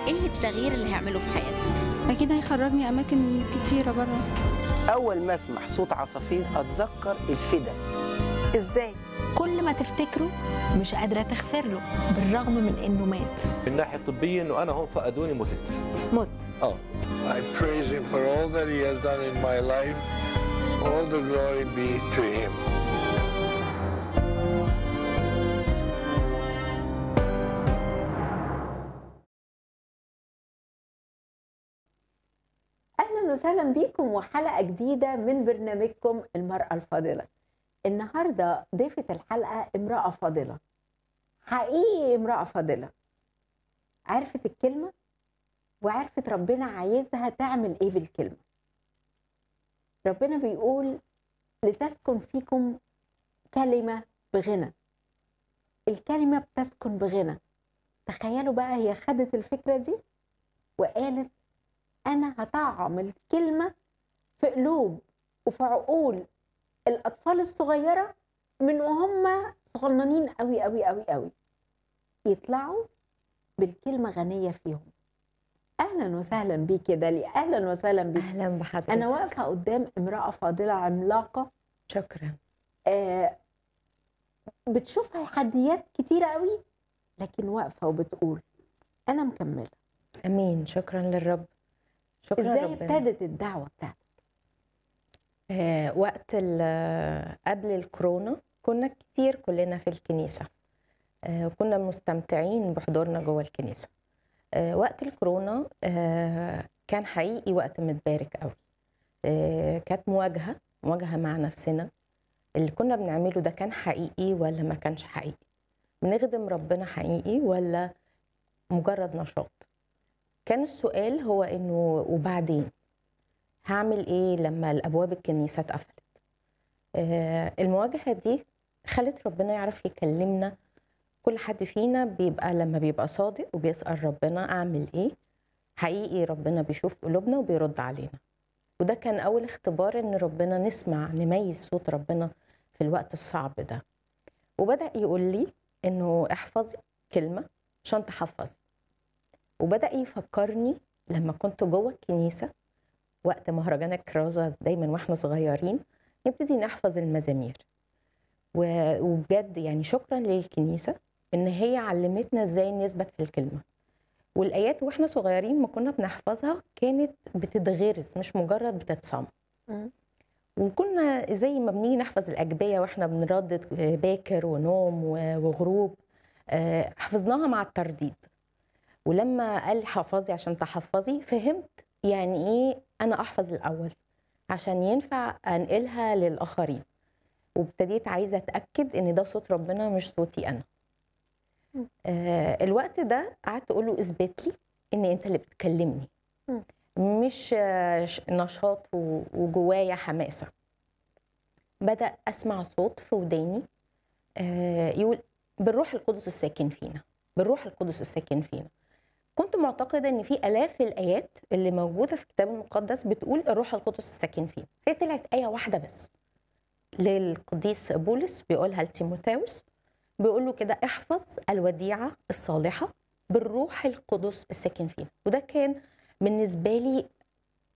ايه التغيير اللي هيعمله في حياتك اكيد هيخرجني اماكن كتيره بره أول ما أسمع صوت عصافير أتذكر الفدا ازاي كل ما تفتكره مش قادره تغفر له بالرغم من انه مات من الناحيه الطبيه انه انا هم فقدوني متت مت اه I praise him for all that he has done in my life. All the glory be to him. اهلا وسهلا بيكم وحلقه جديده من برنامجكم المراه الفاضله النهارده ضيفه الحلقه امراه فاضله حقيقي امراه فاضله عرفت الكلمه وعرفت ربنا عايزها تعمل ايه بالكلمه ربنا بيقول لتسكن فيكم كلمه بغنى الكلمه بتسكن بغنى تخيلوا بقى هي خدت الفكره دي وقالت انا هطعم الكلمه في قلوب وفي عقول الاطفال الصغيره من وهم صغننين قوي قوي قوي قوي يطلعوا بالكلمه غنيه فيهم اهلا وسهلا بيك يا دالي اهلا وسهلا بيك اهلا بحضرتك انا واقفه قدام امراه فاضله عملاقه شكرا آه بتشوف تحديات كتيره قوي لكن واقفه وبتقول انا مكمله امين شكرا للرب شكرا ازاي ربنا ابتدت الدعوه بتاعتك آه وقت ال- قبل الكورونا كنا كتير كلنا في الكنيسه آه وكنا مستمتعين بحضورنا جوه الكنيسه آه وقت الكورونا آه كان حقيقي وقت متبارك قوي آه كانت مواجهه مواجهه مع نفسنا اللي كنا بنعمله ده كان حقيقي ولا ما كانش حقيقي بنخدم ربنا حقيقي ولا مجرد نشاط كان السؤال هو انه وبعدين هعمل ايه لما الابواب الكنيسه اتقفلت آه، المواجهه دي خلت ربنا يعرف يكلمنا كل حد فينا بيبقى لما بيبقى صادق وبيسال ربنا اعمل ايه حقيقي ربنا بيشوف قلوبنا وبيرد علينا وده كان اول اختبار ان ربنا نسمع نميز صوت ربنا في الوقت الصعب ده وبدا يقول لي انه احفظي كلمه عشان تحفظي وبدا يفكرني لما كنت جوه الكنيسه وقت مهرجان الكرازه دايما واحنا صغيرين نبتدي نحفظ المزامير و- وبجد يعني شكرا للكنيسه ان هي علمتنا ازاي نثبت في الكلمه والايات واحنا صغيرين ما كنا بنحفظها كانت بتتغرس مش مجرد بتتصم مم. وكنا زي ما بنيجي نحفظ الاجبيه واحنا بنردد باكر ونوم و- وغروب آه، حفظناها مع الترديد ولما قال حفظي عشان تحفظي فهمت يعني ايه انا احفظ الاول عشان ينفع انقلها للاخرين وابتديت عايزه اتاكد ان ده صوت ربنا مش صوتي انا آه الوقت ده قعدت اقول له اثبت لي ان انت اللي بتكلمني مم. مش آه، ش- نشاط و- وجوايا حماسه بدا اسمع صوت في وداني آه يقول بالروح القدس الساكن فينا بالروح القدس الساكن فينا كنت معتقدة إن في آلاف الآيات اللي موجودة في الكتاب المقدس بتقول الروح القدس الساكن فينا هي طلعت آية واحدة بس للقديس بولس بيقولها لتيموثاوس بيقول له كده احفظ الوديعة الصالحة بالروح القدس الساكن فينا وده كان بالنسبة لي